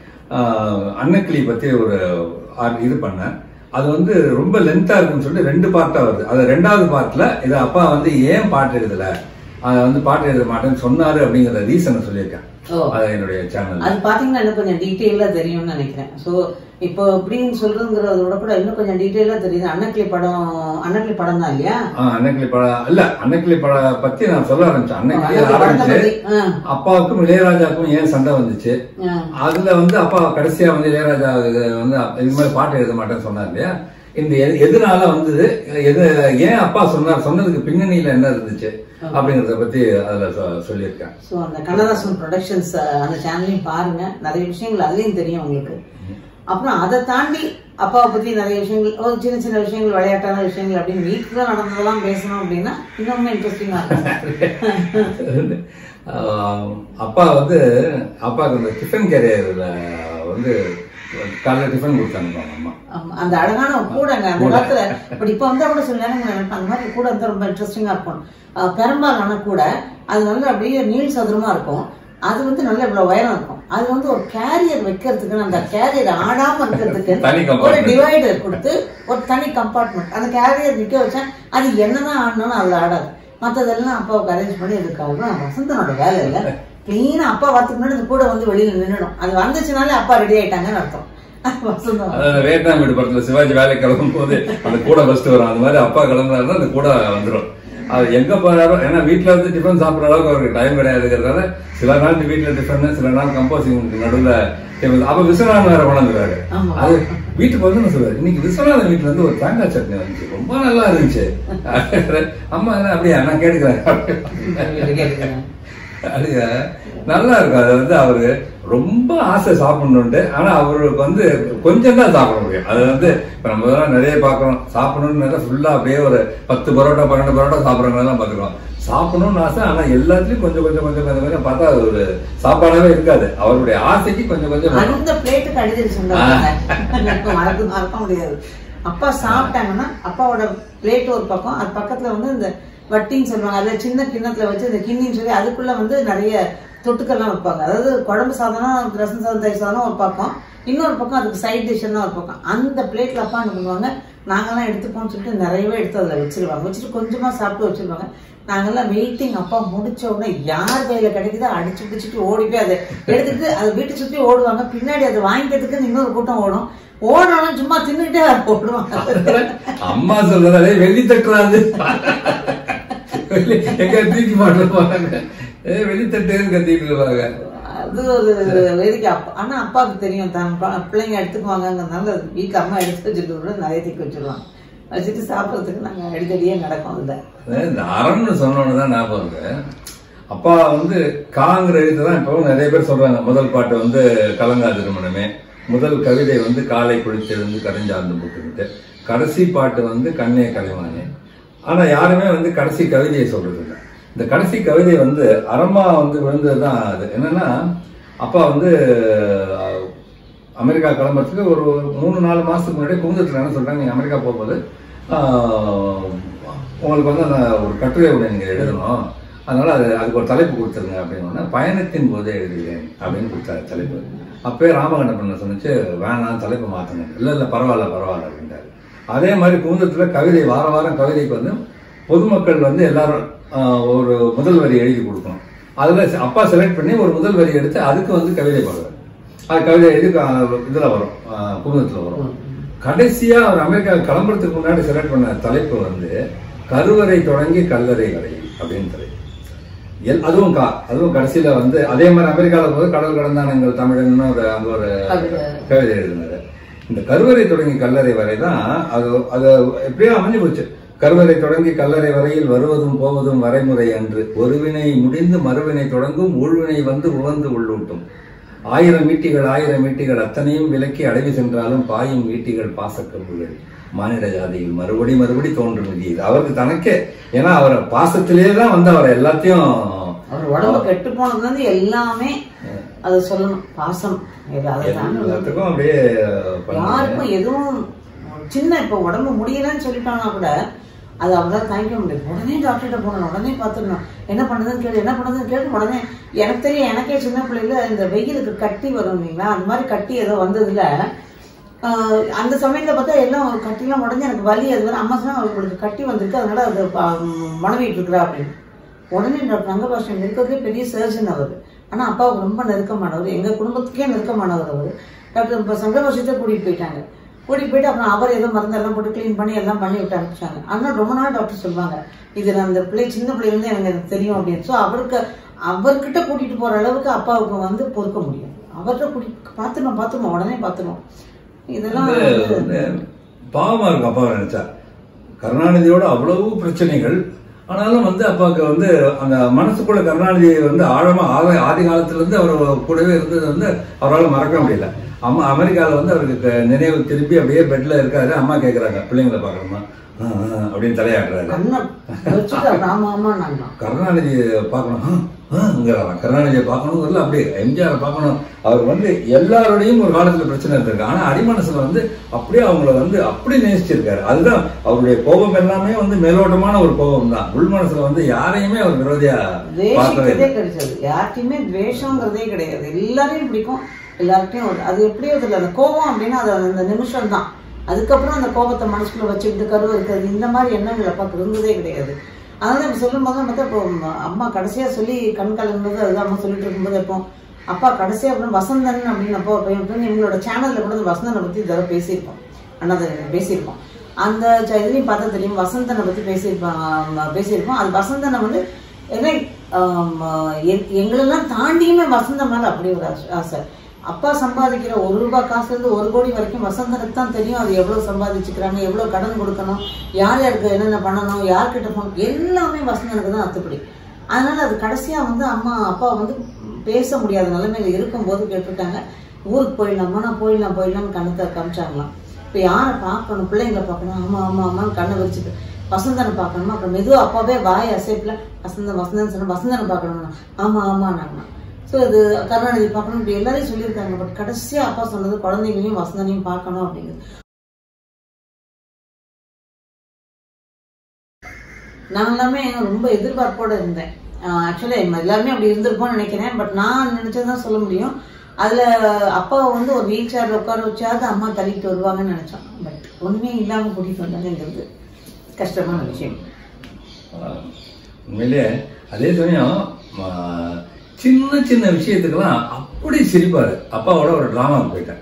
அன்னக்கிளி பத்தி ஒரு ஆர்- இது பண்ணேன் அது வந்து ரொம்ப லென்த்தா இருக்குன்னு சொல்லிட்டு ரெண்டு பார்ட்டா வருது அது ரெண்டாவது பார்ட்ல இது அப்பா வந்து ஏன் பாட்டு எழுதல அதை வந்து பாட்டு எழுத மாட்டேன்னு சொன்னாரு அப்படிங்கிற ரீசனை சொல்லியிருக்கேன் ஓ அது என்னுடைய சேனல் அது பாத்தீங்கன்னா இன்னும் கொஞ்சம் டீட்டெயிலா தெரியும்னு நினைக்கிறேன் சோ இப்போ இப்படின்னு சொல்றதுங்கிறத விட கூட இன்னும் கொஞ்சம் டீட்டெயிலா தெரியுது அன்னக்கிளி படம் அன்னக்கிளி படம் தான் இல்லையா அன்னக்கிளி படம் இல்ல அன்னக்கிளி படம் பத்தி நான் சொல்ல ஆரம்பிச்சேன் அன்னக்கிளி அன்னக்கிளி படத்தை ஆரம்பிச்சு பத்தி ஆ, அப்பாவுக்கும் இளையராஜாவுக்கும் ஏன் சண்டை வந்துச்சு ஆ. அதுல வந்து அப்பா கடைசியா வந்து இளையராஜா இது வந்து இது மாதிரி பாட்டு எழுத மாட்டேன்னு சொன்னார் இல்லையா இந்த எது- எதனால வந்தது எது ஏன் அப்பா சொன்னார் சொன்னதுக்கு பின்னணியில என்ன இருந்துச்சு அப்படிங்கறத பத்தி அதுல சொ- சொல்லியிருக்கேன் ஸோ அந்த கண்ணதாசன் ப்ரொடக்ஷன்ஸ் அந்த சேனலையும் பாருங்க நிறைய விஷயங்கள் அதுலயும் தெரியும் உங்களுக்கு அப்புறம் அதை தாண்டி அப்பாவை பத்தி நிறைய விஷயங்கள் ஒரு சின்ன சின்ன விஷயங்கள் விளையாட்டான விஷயங்கள் அப்படின்னு வீட்டுல நடந்ததெல்லாம் பேசணும் அப்படின்னா இன்னுமே இன்ட்ரெஸ்டிங்கா இருக்கும் ஆஹ் அப்பா வந்து அப்பாவுக்கு அந்த டிஃபன் கேரியர்ல வந்து காலைல டிஃபன் கொடுத்து அனுப்புவாங்க அம்மா ஆமா, அந்த அழகான கூடங்க அந்த காலத்துல பட் இப்ப வந்தா கூட சில நேரங்கள் நினைப்பேன் அந்த மாதிரி கூட இருந்தா ரொம்ப இன்ட்ரெஸ்டிங்கா இருக்கும் அஹ் பெரும்பாலான கூட அது வந்து அப்படியே நீள் சதுரமா இருக்கும் அது வந்து நல்ல இவ்வளவு உயரம் இருக்கும் அது வந்து ஒரு கேரியர் வைக்கிறதுக்கு அந்த கேரியர் ஆடாம இருக்கிறதுக்கு தனி ஒரு compartment. டிவைடர் கொடுத்து ஒரு தனி கம்பார்ட்மெண்ட் அந்த கேரியர் நிக்க வச்சா அது என்னதான் ஆடணும்னு அதுல ஆடாது மத்ததெல்லாம் அப்பாவுக்கு அரேஞ்ச் பண்ணி இதுக்காக வசந்தனோட வேலை இல்ல கிளீனா அப்பா வரதுக்கு முன்னாடி இந்த கூட வந்து வெளியில நின்னுடும் அது வந்துச்சுனாலே அப்பா ரெடி ஆயிட்டாங்கன்னு அர்த்தம் வசந்தம் அதாவது வியட்நாம் வீடு படத்துல சிவாஜி வேலைக்கு கிளம்பும் போது அந்த கூட ஃபர்ஸ்ட் வரும் அந்த மாதிரி அப்பா கிளம்புறாருன்னா அந்த கூட வந்துடும் அது எங்க போறாரோ ஏன்னா வீட்டுல வந்து டிஃபன் சாப்பிடுற அளவுக்கு அவருக்கு டைம் கிடையாதுங்கிறதால சில நாள் வீட்டுல டிஃபன் சில நாள் கம்போசிங் நடுவுல table. அப்ப விஸ்வநாதன் வேற கொண்டாந்துருக்காரு ஆமா. அது வீட்டுக்கு வந்து நான் சொல்லுவாரு இன்னைக்கு விஸ்வநாதன் வீட்டுல இருந்து ஒரு தேங்காய் சட்னி வந்துச்சு ரொம்ப நல்லா இருந்துச்சு அம்மா என்ன அப்படியா நான் கேட்டுக்கிறேன் அதுங்க நல்லா இருக்கும் அது வந்து அவரு ரொம்ப ஆசை சாப்பிடணுன்ட்டு ஆனா அவருக்கு வந்து கொஞ்சம் தான் சாப்பிட முடியும் அது வந்து இப்ப நம்ம இதெல்லாம் நிறைய பாக்குறோம் சாப்பிடணும்னு ஃபுல்லா அப்படியே ஒரு பத்து பரோட்டா பன்னெண்டு பரோட்டா சாப்பிடறவங்க எல்லாம் பாத்துக்கிறோம் சாப்பிடணும்னு ஆசை ஆனா எல்லாத்துலயும் கொஞ்சம் கொஞ்சம் கொஞ்சம் கொஞ்சம் கொஞ்சம் பார்த்தா அது ஒரு சாப்பாடாவே இருக்காது அவருடைய ஆசைக்கு கொஞ்சம் கொஞ்சம் வரும். அந்த பிளேட்டுக்கு அடிதல் சொன்னாங்க மறக்க மறக்க முடியாது அப்பா சாப்பிட்டாங்கன்னா அப்பாவோட பிளேட் ஒரு பக்கம் அது பக்கத்துல வந்து இந்த வட்டின்னு சொல்லுவாங்க அதுல சின்ன கிண்ணத்துல வச்சு இந்த கிண்ணின்னு சொல்லி அதுக்குள்ள வந்து நிறைய தொட்டுக்கெல்லாம் வைப்பாங்க அதாவது குழம்பு சாதனம் ரசம் சாதம் தயிர் சாதம் ஒரு பக்கம் இன்னொரு பக்கம் அதுக்கு சைட் டிஷ்னா ஒரு பக்கம் அந்த பிளேட்ல அப்பா என்ன பண்ணுவாங்க நாங்கெல்லாம் எடுத்துப்போம்னு சொல்லிட்டு நிறையவே எடுத்து அதில் வச்சிருவாங்க வச்சுட்டு கொஞ்சமா சாப்பிட்டு வச்சிருவாங்க நாங்கெல்லாம் வெயிட்டிங் அப்பா முடிச்ச உடனே யார் கையில கிடைக்குதோ அடிச்சு பிடிச்சிட்டு ஓடி போய் அதை எடுத்துட்டு அதை வீட்டை சுத்தி ஓடுவாங்க பின்னாடி அதை வாங்கிக்கிறதுக்கு இன்னொரு கூட்டம் ஓடும் ஓடணும் சும்மா தின்னுட்டே ஓடுவாங்க அம்மா சொல்றதாலே வெள்ளி தட்டுறாது வெள்ளி- எங்க தூக்கி மாட்ட போறாங்க ஏ வெள்ளித்தட்டுன்னு கத்திட்டு இருப்பாங்க அது ஒரு வேடிக்கை அப்பா ஆனா அப்பாவுக்கு தெரியும் தான் ப- பிள்ளைங்க எடுத்துக்குவாங்கங்கிறதுனால வீட்டுல அம்மா எடுத்து வச்சுட்டு நிறைய தூக்கி வச்சிருவாங்க வச்சுட்டு சாப்பிட்றதுக்கு நாங்க அடிக்கடியே நடக்கும் அதுல அதாவது இந்த அரண்னு சொன்னோன்னு தான் ஞாபகம் இருக்கு அப்பா வந்து காங்கிற எழுத்து தான் இப்பவும் நிறைய பேர் சொல்றாங்க முதல் பாட்டு வந்து கலங்கா திருமணமே முதல் கவிதை வந்து காலை குளித்தெழுந்து கரைஞ்சார்ந்து போட்டுக்கிட்டு கடைசி பாட்டு வந்து கண்ணே கலைவானே ஆனா யாருமே வந்து கடைசி கவிதையை சொல்றது இல்லை இந்த கடைசி கவிதை வந்து அரமா வந்து விழுந்ததுதான் அது என்னன்னா அப்பா வந்து அஹ், அமெரிக்கா கிளம்புறதுக்கு ஒரு மூணு நாலு மாசத்துக்கு முன்னாடி குமுதத்தில் என்ன சொல்றாங்க நீங்க அமெரிக்கா போகும்போது ஆஹ், உங்களுக்கு வந்து அந்த ஒரு கட்டுரை ஒன்று நீங்க எழுதணும் அதனால அது அதுக்கு ஒரு தலைப்பு கொடுத்துருங்க அப்படின்னு பயணத்தின் போதே எழுதுகிறேன் அப்படின்னு கொடுத்தாரு தலைப்பு அப்பவே ராமகண்டப்பன் சொன்னிச்சு வேணாம் தலைப்பு மாத்தணும் இல்ல இல்ல பரவாயில்ல பரவாயில்ல அப்படின்ட்டாரு அதே மாதிரி குமுதத்துல கவிதை வார வாரம் கவிதைக்கு வந்து பொதுமக்கள் வந்து எல்லாரும் ஆஹ், ஒரு முதல் வரி எழுதி கொடுக்கணும் அதுல அப்பா செலக்ட் பண்ணி ஒரு முதல் வரி எடுத்து அதுக்கு வந்து கவிதை பாடுவார் அது கவிதை எழுதி க- இதுல வரும் ஆஹ், குமுதத்துல வரும் கடைசியா அவர் அமெரிக்கா கிளம்புறதுக்கு முன்னாடி செலக்ட் பண்ண தலைப்பு வந்து கருவறை தொடங்கி கல்லறை வரை அப்படின்னு தலைப்பு எல் அதுவும் கா அதுவும் கடைசியில வந்து அதே மாதிரி அமெரிக்கால போது கடல் கடந்தான் எங்கள் தமிழன் ஒரு அங்க ஒரு கவிதை. கவிதை எழுதினாரு இந்த கருவறை தொடங்கி கல்லறை வரை தான் அது அது எப்படியோ அமைஞ்சு போச்சு கருவறை தொடங்கி கல்லறை வரையில் வருவதும் போவதும் வரைமுறை அன்று ஒருவினை முடிந்து மறுவினை தொடங்கும் ஊழ்வினை வந்து உவந்து உள்ளூட்டும் ஆயிரம் ஈட்டிகள் ஆயிரம் ஈட்டிகள் அத்தனையும் விலக்கி அடைவி சென்றாலும் பாயும் ஈட்டிகள் பாசக்கம்புகள் மானிட ஜாதியில் மறுபடி மறுபடி தோன்றும் விதி இது அவருக்கு தனக்கே ஏன்னா அவர் பாசத்திலேயே தான் வந்து அவர் எல்லாத்தையும் அவர் உடம்பு கெட்டு போனதுல இருந்து எல்லாமே அதை சொல்லணும் பாசம் இது அதை தாண்டி எல்லாத்துக்கும் அப்படியே பண்ணாரு. யாருக்கும் எதுவும் சின்ன இப்ப உடம்பு முடியலன்னு சொல்லிட்டாங்கன்னா கூட அது அவங்களால தாங்கிக்க முடியாது உடனே டாக்டர்கிட்ட போகணும் உடனே பார்த்துடணும் என்ன பண்ணுதுன்னு கேளு என்ன பண்ணுதுன்னு கேட்டு உடனே எனக்கு தெரியும் எனக்கே சின்ன பிள்ளையில இந்த வெயிலுக்கு கட்டி வரும் இல்லைங்களா அந்த மாதிரி கட்டி ஏதோ வந்ததுல ஆஹ், அந்த சமயத்துல பார்த்தா எல்லாம் கட்டிலாம் உடனே எனக்கு வலி அது வரை அம்மா சொன்னா அவங்களுக்கு கட்டி வந்திருக்கு அதனால அது மனவிட்டு இருக்கிறா அப்படின்னு உடனே டாக்டர் ரங்கபாஷன் இருக்கிறதுலே பெரிய சர்ஜன் அவர் ஆனா அப்பாவுக்கு ரொம்ப நெருக்கமானவர் எங்க குடும்பத்துக்கே நெருக்கமானவர் அவர் டாக்டர் இப்போ சங்கபாஷத்தை கூட்டிட்டு போயிட்டாங்க கூட்டிட்டு போயிட்டு அப்புறம் அவர் ஏதோ மருந்தெல்லாம் போட்டு க்ளீன் பண்ணி எல்லாம் பண்ணி விட்டு அனுப்பிச்சாங்க ஆனால் ரொம்ப நாள் டாக்டர் சொல்லுவாங்க இது நான் அந்த பிள்ளை சின்ன பிள்ளைலேருந்து எனக்கு எனக்கு தெரியும் அப்படின்னு ஸோ அவருக்கு அவர்கிட்ட கூட்டிட்டு போற அளவுக்கு அப்பாவுக்கு வந்து பொறுக்க முடியும் அவர்கிட்ட கூட்டி பார்த்துருவோம் பார்த்துருவோம் உடனே பார்த்துருவோம் இதெல்லாம் வந்து வந்து வந்து பாவமா இருக்கும் அப்பா நினைச்சா கருணாநிதியோட அவ்வளவு பிரச்சனைகள் ஆனாலும் வந்து அப்பாவுக்கு வந்து அந்த மனசுக்குள்ள கருணாநிதி வந்து ஆழமா ஆதி ஆதி காலத்துல இருந்து அவர் கூடவே இருந்தது வந்து அவரால் மறக்க முடியல அம்மா அமெரிக்கால வந்து அவருக்கு க- நினைவு திரும்பி அப்படியே பெட்ல இருக்காரு அம்மா கேக்குறாங்க பிள்ளைங்களை பார்க்கணுமா ஆ, ஆ, அப்படின்னு தலையாடுறாரு கண்ணை வச்சுட்டு ஆமா ஆமா நான் கருணாநிதி பார்க்கணும் ஆங்கிறாராம் கருணாநிதியை பார்க்கணுங்கிறதுல அப்படியே எம்ஜிஆரை பார்க்கணும் அவர் வந்து எல்லாரோடையும் ஒரு காலத்துல பிரச்சனை இருந்திருக்கு ஆனா அடிமனசுல வந்து அப்படியே அவங்கள வந்து அப்படி நேசிச்சிருக்காரு அதுதான் அவருடைய கோபம் எல்லாமே வந்து மேலோட்டமான ஒரு கோபம் தான் உள் மனசுல வந்து யாரையுமே அவர் விரோதியா பார்க்கவே துவேஷிக்கிறதே இல்லை கிடைச்சது யார்ட்டையுமே துவேஷங்கிறதே கிடையாது எல்லாரையும் பிடிக்கும் எல்லார்ட்டையும் ஒரு- அது எப்படியோ தெரியல அந்த கோபம் அப்படின்னா அது அந்த நிமிஷம் தான் அதுக்கப்புறம் அந்த கோபத்தை மனசுக்குள்ள வச்சுக்கிட்டு கருவு இருக்கிறது இந்த மாதிரி எண்ணங்கள் அப்பாவுக்கு இருந்ததே கிடையாது அதனால இப்ப சொல்லும் போது பார்த்தா இப்போ அம்மா கடைசியா சொல்லி கண் கலங்கும்போது அதுதான் அம்மா சொல்லிட்டு இருக்கும்போது இப்போ அப்பா கடைசியா அப்புறம் வசந்தன் அப்படின்னு அப்போ அப்படின்னு எங்களோட சேனல்ல கூட இந்த வசந்தனை பத்தி இதோட பேசியிருப்போம் அண்ணாதிரி பேசியிருப்போம் அந்த ச- இதுலயும் பார்த்தா தெரியும் வசந்தனை பத்தி பேசியிருப்பாங்க பேசியிருப்போம் அது வசந்தனை வந்து ஏன்னா ஆம், எ- எங்களெல்லாம் தாண்டியுமே வசந்தம் மேல அப்படி ஒரு ஆசை- ஆசை அப்பா சம்பாதிக்கிற ஒரு ரூபாய் காசுல இருந்து ஒரு கோடி வரைக்கும் வசந்தனுக்கு தான் தெரியும் அது எவ்வளவு சம்பாதிச்சுக்கிறாங்க எவ்வளவு கடன் கொடுக்கணும் யார் யாருக்கு என்னென்ன பண்ணணும் யார்கிட்ட போகணும் எல்லாமே வசந்தனுக்கு தான் அத்துப்படி அதனால அது கடைசியா வந்து அம்மா அப்பா வந்து பேச முடியாத நிலைமையில இருக்கும்போது கேட்டுட்டாங்க ஊருக்கு போயிடலாமா நான் போயிடலாம் போயிடலாம்னு கண்ணத்தை காமிச்சாங்களாம் இப்போ யாரை பார்க்கணும் பிள்ளைங்களை பார்க்கணும் ஆமா ஆமா ஆமான்னு கண்ணை வச்சுட்டு வசந்தனை பார்க்கணுமா அப்புறம் மெதுவா அப்பாவே வாய் அசைப்புல வசந்தன் வசந்தன் சொன்ன வசந்தனை பார்க்கணும்னா ஆமா ஆமா நாங்க ஸோ இது கருணாநிதி பார்க்கணும் இப்படி எல்லாரையும் சொல்லியிருக்காங்க பட் கடைசியா அப்பா சொன்னது குழந்தைங்களையும் வசந்தனையும் பார்க்கணும் அப்படிங்கிறது நான் எல்லாமே ரொம்ப எதிர்பார்ப்போட இருந்தேன் ஆக்சுவலி எல்லாருமே அப்படி இருந்திருப்போம்னு நினைக்கிறேன் பட் நான் நினைச்சதுதான் சொல்ல முடியும் அதுல அப்பா வந்து ஒரு வீல் சேர்ல உட்கார வச்சாவது அம்மா தள்ளிட்டு வருவாங்கன்னு நினைச்சோம் பட் ஒண்ணுமே இல்லாம கூட்டிட்டு வந்தாங்கிறது கஷ்டமான விஷயம் ஆஹ் உண்மையிலேயே அதே சமயம் ஆஹ் சின்ன சின்ன விஷயத்துக்கெல்லாம் அப்படி சிரிப்பாரு அப்பாவோட ஒரு டிராமாவுக்கு போயிட்டேன்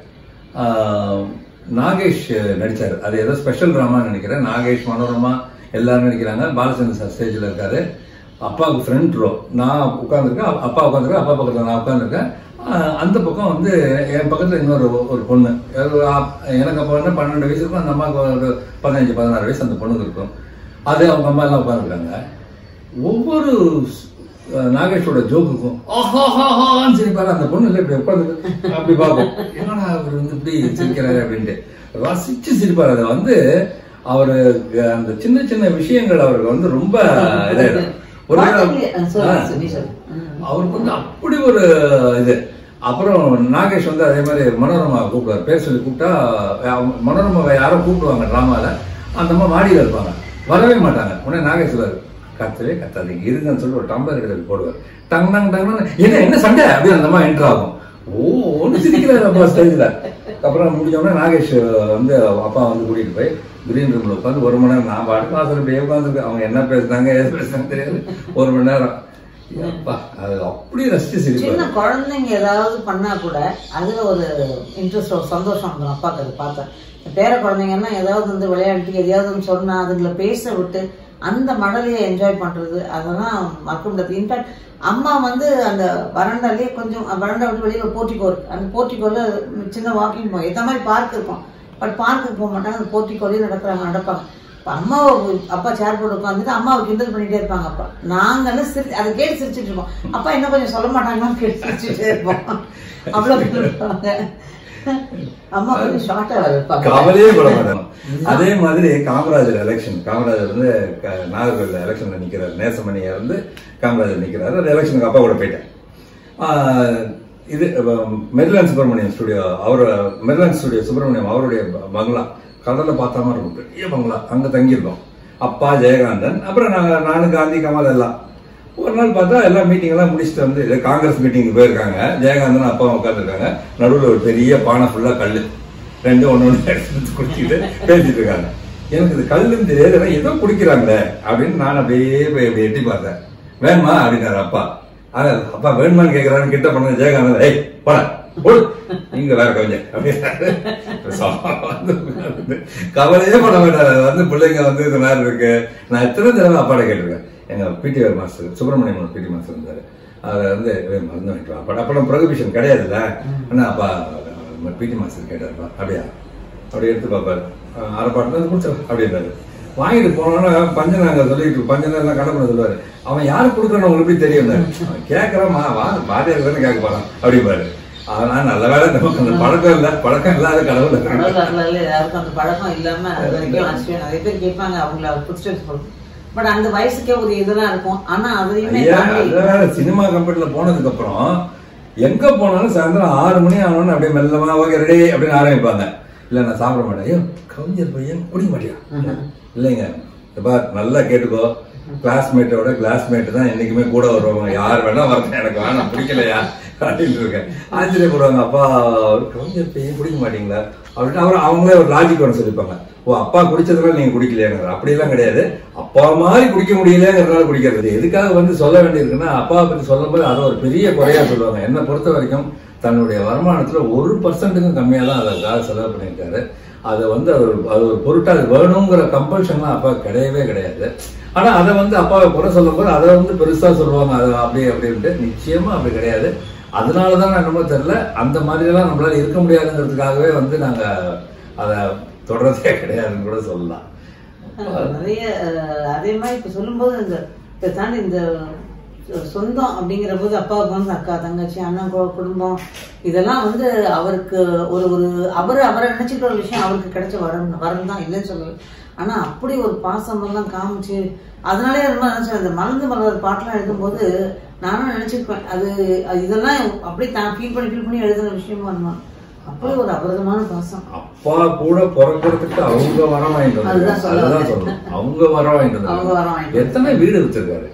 ஆஹ் நாகேஷ் நடிச்சாரு அது ஏதோ ஸ்பெஷல் டிராமான்னு நினைக்கிறேன் நாகேஷ் மனோரமா எல்லாரும் நடிக்கிறாங்க பாலச்சந்திர சார் ஸ்டேஜில் இருக்காரு அப்பாவுக்கு ஃப்ரண்ட் ரோ நான் உட்காந்துருக்கேன் அப்பா உட்காந்துருக்கேன் அப்பா பக்கத்தில் நான் உட்காந்துருக்கேன் அந்த பக்கம் வந்து என் பக்கத்தில் இன்னொரு ஒரு பொண்ணு ஒரு ஆ- எனக்கு அப்போ என்ன பன்னெண்டு வயசு இருக்கும் அந்த அம்மாவுக்கு ஒரு பதினஞ்சு பதினாறு வயசு அந்த பொண்ணுக்கு இருக்கும் அது அவங்க அம்மா எல்லாம் உட்காந்துருக்காங்க ஒவ்வொரு ஸ்- அஹ் நாகேஷோட ஜோக்குக்கும் ஆஹாஹாஹான்னு சிரிப்பாரு அந்த பொண்ணு இல்லை இப்படி உட்காந்து அப்படி பார்க்கும் என்னடா அவர் வந்து இப்படி சிரிக்கிறாரு அப்படின்ட்டு ரசிச்சு சிரிப்பாரு அதை வந்து அவரு அஹ், அந்த சின்ன சின்ன விஷயங்கள் அவருக்கு வந்து ரொம்ப இதாயிடும் ஒரு வார்த்தைகளே- அஹ் சொல்லு, ஆ. சொல்லு, சொல்லு. ம். அவருக்கு வந்து அப்படி ஒரு இது அப்புறம் நாகேஷ் வந்து அதே மாதிரி மனோரமா கூப்பிடுவார் பேர் சொல்லி கூப்பிட்டா அஹ், மனோரமாவை யாரோ கூப்பிடுவாங்க டிராமால அந்த அம்மா மாடியில் இருப்பாங்க வரவே மாட்டாங்க உடனே நாகேஷ் சொல்லுவாரு கத்தவே கத்தாதீங்க இருங்கன்னு சொல்லி ஒரு டம்ளர் எடுத்து போடுவார் டங் டங் டங் என்ன என்ன சண்டை அப்படின்னு அந்த அம்மா என்ட்ரு ஆகும் ஓ ஒன்று சிரிக்கிறாரு அப்பா ஸ்டேஜில் அப்புறம் முடிஞ்ச உடனே நாகேஷ் வந்து அப்பா வந்து கூட்டிட்டு போய் கிரீன் ரூம்ல உட்காந்து ஒரு மணி நேரம் நான் பாட்டு வாசல் இப்படியே உட்காந்துருக்கு அவங்க என்ன பேசுனாங்க ஏது பேசுனாங்க தெரியாது ஒரு மணி நேரம் அப்பா அது அப்படியே ரசிச்சு சிரிப்பாரு சின்ன குழந்தைங்க ஏதாவது பண்ணா கூட அதுல ஒரு இன்ட்ரெஸ்ட் ஒரு சந்தோஷம் வந்துடும் அப்பாக்கு அது பார்த்தேன் பேர குழந்தைங்கன்னா ஏதாவது வந்து விளையாட்டு எதையாவது ஒன்று சொன்னா அதுங்களை பேச விட்டு அந்த மடலையை என்ஜாய் பண்றது அதெல்லாம் மறக்க முடியாது இன்ஃபேக்ட் அம்மா வந்து அந்த வறண்டாலே கொஞ்சம் வறண்டா விட்டு வெளியில போர்ட்டிகோ இருக்கு அந்த போர்ட்டிகோல சின்ன வாக்கிங் போகும் எந்த மாதிரி பார்க் இருக்கும் பட் பார்க்குக்கு போக மாட்டாங்க அந்த போர்ட்டிகோலயே நடக்கிறாங்க நடப்பாங்க இப்ப அம்மாவை அப்பா சேர் போட்டு உட்காந்துட்டு அம்மாவை கிண்டல் பண்ணிட்டே இருப்பாங்க அப்பா நாங்கெல்லாம் சிரி அதை கேட்டு சிரிச்சிட்டு இருப்போம் அப்பா என்ன கொஞ்சம் சொல்ல மாட்டாங்கன்னு கேட்டு சிரிச்சுட்டே இருப்போம் அவ்வளவு கிண்டல் பண்ணுவாங்க அம்மா கொஞ்சம் ஷார்ட்டா இருப்பாங்க கவலையே பட மாட்டாங்க அதே மாதிரி காமராஜர் எலெக்ஷன் காமராஜர் வந்து க- நாகர்கோவில் எலெக்ஷன்ல நிக்கிறார் நேசமணியா இருந்து காமராஜர் நிக்கிறாரு அந்த எலெக்ஷனுக்கு அப்பா கூட போயிட்டேன் ஆஹ் இது மெர்லான் சுப்பிரமணியம் ஸ்டுடியோ அவர் மெர்லான் ஸ்டுடியோ சுப்பிரமணியம் அவருடைய ப- பங்களா கடல்ல பார்த்த மாதிரி இருக்கும் பெரிய பங்களா அங்க தங்கியிருக்கோம் அப்பா ஜெயகாந்தன் அப்புறம் நாங்க நானும் காந்தி கமல் எல்லாம் ஒரு நாள் பார்த்தா எல்லா மீட்டிங் எல்லாம் முடிச்சுட்டு வந்து இது காங்கிரஸ் மீட்டிங் போயிருக்காங்க ஜெயகாந்தன் அப்பா உட்காந்துருக்காங்க நடுவுல ஒரு பெரிய பானை ஃபுல்லா கல்லு ரெண்டும் ஒண்ணு ஒண்ணு எடுத்து குடிச்சிட்டு பேசிட்டு இருக்காங்க எனக்கு இது கல்லுன்னு தெரியாது ஆனா ஏதோ குடிக்கிறாங்களே அப்படின்னு நான் அப்படியே போய் அப்படி எட்டி பார்த்தேன் வேணுமா அப்படின்னாரு அப்பா அது அப்பா வேணுமான்னு கேக்குறாரு கிட்ட பண்ண ஜெயகாந்தன் ஏய் போட போடு நீங்க வேற கவிஞர் அப்படின்னாரு பேசாம வந்து உட்கார்ந்து கவலையே பண்ண மாட்டாரு அது வந்து பிள்ளைங்க வந்து இது மாதிரி இருக்கு நான் எத்தனை தடவை அப்பாட கேட்டிருக்கேன் எங்க PTR master Subramaniam PT master இருந்தாரு அவர் வந்து "ஏய், மருந்து வாங்கிட்டு வா அப்ப அப்படம் ப்ரொஹிபிஷன் கிடையாதுல்ல ஆனா அப்பா பிடி மாஸ்டர் கேட்டாருப்பா அப்படியா அப்படி எடுத்து பார்ப்பாரு அஹ் அரை பாட்டில் வந்து கொடுத்துரு அப்படின்றாரு வாங்கிட்டு போனோன்னா பஞ்சனாங்க சொல்லிட்டு பஞ்சனா கடை பண்ண சொல்லுவாரு அவன் யாருக்கு கொடுக்குறான்னு உங்களுக்கு எப்படி தெரியும் அவன் கேட்கறான் வா வாத்தியார் தானே கேட்க போறான் அப்படிம்பாரு அதனால நல்ல வேலை நமக்கு அந்த பழக்கம் இல்ல பழக்கம் இல்லாத கடவுள் கடவுள் அருளால யாருக்கும் அந்த பழக்கம் இல்லாம அது வரைக்கும் ஆச்சரியம் நிறைய பேர் கேட்பாங்க அவங்கள புதுஸ்டெப்ஸ் போடும் பட் அந்த வயசுக்கே ஒரு இதெல்லாம் இருக்கும் ஆனா அதையுமே ஐயா தாண்டி அது வேற சினிமா கம்பெனில போனதுக்கு அப்புறம் எங்க போனாலும் சாயந்தரம் ஆறு மணி ஆனோன்னு அப்படியே மெல்லமா ஓகே ரெடி அப்படின்னு ஆரம்பிப்பாங்க இல்ல நான் சாப்பிட மாட்டேன் ஐயோ கவிஞர் பையன் குடிக்க மாட்டியா இல்லைங்க இப்ப நல்லா கேட்டுக்கோ கிளாஸ்மேட்டோட கிளாஸ்மேட் தான் என்னைக்குமே கூட வருவாங்க யார் வேணா வரட்டும் எனக்கு வேணாம் பிடிக்கலையா அப்படின்னு இருக்கேன் ஆச்சரியப்படுவாங்க அப்பா அவர் கவிஞர் பையன் குடிக்க மாட்டீங்களா அப்படின்னு அவர் அவங்களே ஒரு லாஜிக் ஒன்று சொல்லிப்பாங்க ஓ அப்பா குடிச்சதுனால நீங்க குடிக்கலையாங்க அப்படியெல்லாம் கிடையாது அப்பா மாதிரி குடிக்க முடியலங்கிறதுனால குடிக்கிறது எதுக்காக வந்து சொல்ல வேண்டியிருக்குன்னா அப்பாவை பத்தி சொல்லும்போது அதை ஒரு பெரிய குறையா சொல்லுவாங்க என்னை பொறுத்த வரைக்கும் தன்னுடைய வருமானத்துல ஒரு பர்சன்ட்டுக்கும் கம்மியா தான் அதுக்காக செலவு பண்ணியிருக்காரு அதை வந்து அது ஒரு அது ஒரு பொருட்டா அது வேணுங்கிற கம்பல்ஷன்லாம் அப்பா கிடையவே கிடையாது ஆனா அதை வந்து அப்பாவை குறை சொல்லும்போது அதை வந்து பெருசா சொல்லுவாங்க அது அப்படி அப்படின்ட்டு நிச்சயமா அப்படி கிடையாது அதனாலதான் நான் என்னமோ தெரியல அந்த மாதிரி எல்லாம் நம்மளால இருக்க முடியாதுங்கிறதுக்காகவே வந்து நாங்க அதை தொடர்றதே கிடையாதுன்னு கூட சொல்லலாம் அஹ் நிறைய அஹ், அதே மாதிரி இப்ப சொல்லும்போது இந்த இதை தாண்டி இந்த சொந்தம் அப்படிங்கிற போது அப்பாவுக்கு வந்து அக்கா தங்கச்சி அண்ணன் கு- குடும்பம் இதெல்லாம் வந்து அவருக்கு ஒரு ஒரு அவர் அவரை நினைச்சுக்கிற ஒரு விஷயம் அவருக்கு கிடைச்ச வரம் வரம் தான் இல்லைன்னு சொல்லல ஆனா அப்படி ஒரு பாசம் எல்லாம் காமிச்சு அதனாலே ரொம்ப நினைச்சேன் அந்த மலர்ந்து மலர் பாட்டெல்லாம் எழுதும்போது நானும் நினைச்சிருப்பேன் அது அது இதெல்லாம் அப்படி தான் ஃபீல் பண்ணி ஃபீல் பண்ணி எழுதுன விஷயமா இருந்தான் அப்படி ஒரு அபரிதமான பாசம் அப்பா கூட பிறக்கிறதுக்கு அவங்க வரம் வாங்கிட்டு வந்தாங்க அதுதான் சொல்ல அதுதான் வந்தேன். சொல்லணும் அவங்க வரம் வாங்கிட்டு அவங்க வந்தாங்க வரம் வாங்கிட்டு எத்தனை வீடு வச்சிருக்காரு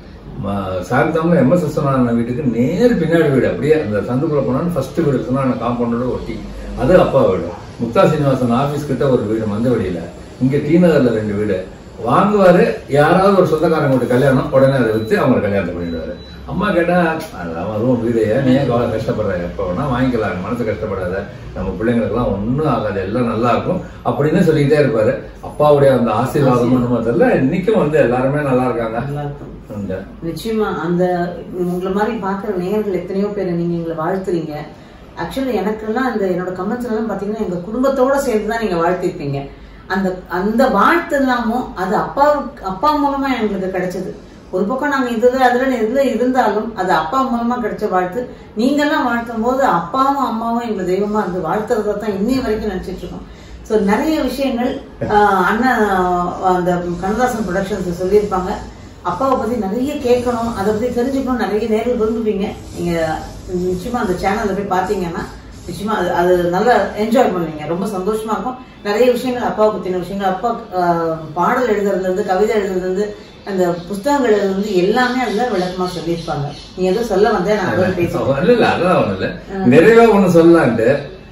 சாந்தம்ல எம் எஸ் விஸ்வநாதன் வீட்டுக்கு நேர் பின்னாடி வீடு அப்படியே அந்த சந்துக்குள்ள போனாலும் ஃபர்ஸ்ட் வீடு விஸ்வநாதன் காம்பவுண்டோட ஒட்டி அது அப்பா வீடு முக்தா சீனிவாசன் ஆபீஸ் கிட்ட ஒரு வீடு மந்தவெளியில இங்க டி நகர்ல ரெண்டு வீடு வாங்குவாரு யாராவது ஒரு சொந்தக்காரங்க வீட்டு கல்யாணம் உடனே அதை வித்து அவங்க கல்யாணத்தை பண்ணிடுவாரு அம்மா கேட்டா அதெல்லாம் அதுவும் வீடு ஏன் நீ ஏன் கவலை கஷ்டப்படுற எப்ப வேணா வாங்கிக்கலாம் மனசு கஷ்டப்படாத நம்ம பிள்ளைங்களுக்குலாம் ஒண்ணும் ஆகாது எல்லாம் நல்லா இருக்கும் அப்படின்னு சொல்லிக்கிட்டே இருப்பாரு அப்பாவுடைய அந்த ஆசீர்வாதம் நம்ம தெரியல இன்னைக்கும் வந்து எல்லாருமே நல்லா இருக்காங்க நல்லா இருக்கும் இந்த நிச்சயமா அந்த உங்களை மாதிரி பார்க்குற நேயர்கள் எத்தனையோ பேர் நீங்க எங்களை வாழ்த்துறீங்க ஆக்சுவலி எனக்கெல்லாம் இந்த என்னோட கமெண்ட்ஸ் எல்லாம் பாத்தீங்கன்னா எங்க குடும்பத்தோட சேர்ந்து தான் நீங்க வாழ்த்திருப்பீங்க அந்த அந்த வாழ்த்து எல்லாமும் அது அப்பாவுக்கு அப்பா மூலமா எங்களுக்கு கிடைச்சது ஒரு பக்கம் நாங்க இதுல அதுல இதுல இருந்தாலும் அது அப்பா மூலமா கிடைச்ச வாழ்த்து நீங்கெல்லாம் வாழ்த்தும் போது அப்பாவும் அம்மாவும் எங்களை தெய்வமா இருந்து வாழ்த்துறதை தான் இன்னைய வரைக்கும் நினைச்சிட்டு இருக்கோம் ஸோ நிறைய விஷயங்கள் ஆஹ், அண்ணன் ஆஹ், அந்த கண்ணதாசன் ப்ரொடக்ஷன்ஸ் சொல்லியிருப்பாங்க அப்பாவை பத்தி நிறைய கேட்கணும் அதை பத்தி தெரிஞ்சுக்கணும் நிறைய நேரில் விரும்புவீங்க நீங்க நிச்சயமா அந்த சேனல்ல போய் பார்த்தீங்கன்னா நிச்சயமா அது அது நல்லா என்ஜாய் பண்ணுவீங்க ரொம்ப சந்தோஷமா இருக்கும் நிறைய விஷயங்கள் அப்பாவை பத்தின விஷயங்கள் அப்பா ஆஹ், பாடல் எழுதுறதுல இருந்து கவிதை எழுதுறதுல இருந்து அந்த புஸ்தகங்கள் எழுதுறது இருந்து எல்லாமே அதுல விளக்கமா சொல்லியிருப்பாங்க நீ ஏதோ சொல்ல வந்தேன் நான் அதோட பேசுறேன் இல்ல இல்ல அதெல்லாம் ஒண்ணு இல்ல நிறைவா ஒண்ணு சொல்லலான்ட்டு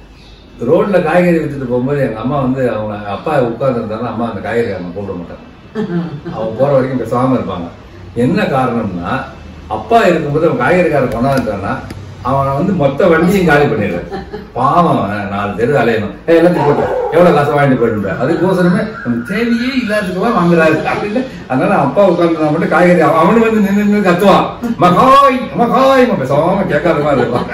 ரோட்ல காய்கறி வித்துட்டு போகும்போது எங்க அம்மா வந்து அவங்க அப்பா உட்கார்ந்து இருந்தாலும் அம்மா அந்த காய்கறி அவங்க கூப்பிட மாட்டாங்க அவங்க போற வரைக்கும் பேசாம இருப்பாங்க என்ன காரணம்னா அப்பா இருக்கும்போது அவன் காய்கறிக்காரன் கொண்டாந்துட்டான்னா அவனை வந்து மொத்த வண்டியும் காலி பண்ணிடுறான் பாவம் அவன் நாலு தெரு அலையணும் ஏ எல்லாத்தையும் போட்டு எவ்வளவு காசை வாங்கிட்டு போயிட்டு அதுக்கோசரமே நம்ம தேவையே இல்லாததுக்குலாம் வாங்குறாரு அப்படின்னு அதனால அப்பா உட்கார்ந்து மட்டும் காய்கறி அவன் அவனு வந்து நின்று நின்று கத்துவான் மகாய் மகாய் பேசாம கேட்காத மாதிரி இருப்பாங்க